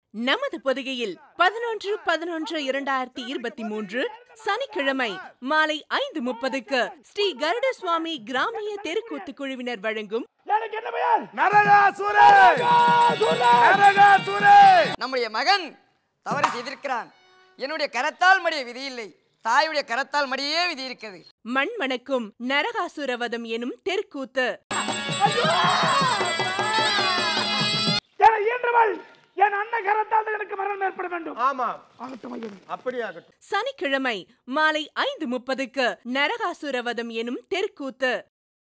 நமது பொதிகையில் பதினொன்று பதினொன்று இரண்டாயிரத்தி இருபத்தி மூன்று சனிக்கிழமை மாலை ஐந்து முப்பதுக்கு ஸ்ரீ கருட சுவாமி கிராமிய தெருக்கூத்து குழுவினர் வழங்கும் எனக்கு என்ன பெயர் நரகாசுரே நரகாசுரன். நரகாசுரே நம்முடைய மகன் தவறு செய்திருக்கிறான் என்னுடைய கரத்தால் மடிய விதி இல்லை தாயுடைய கரத்தால் மடியே விதி இருக்கிறது மண் மணக்கும் நரகாசுரவதம் எனும் தெருக்கூத்து என்னை ஈன்றவள் என் அண்ணன் கரத்தால் எனக்கு மரணம் ஏற்பட வேண்டும் ஆமா ஆகட்டும் ஐயன் அப்படி ஆகட்டும் சனிக்கிழமை மாலை ஐந்து முப்பதுக்கு நரகாசுரவதம் எனும் தெருக்கூத்து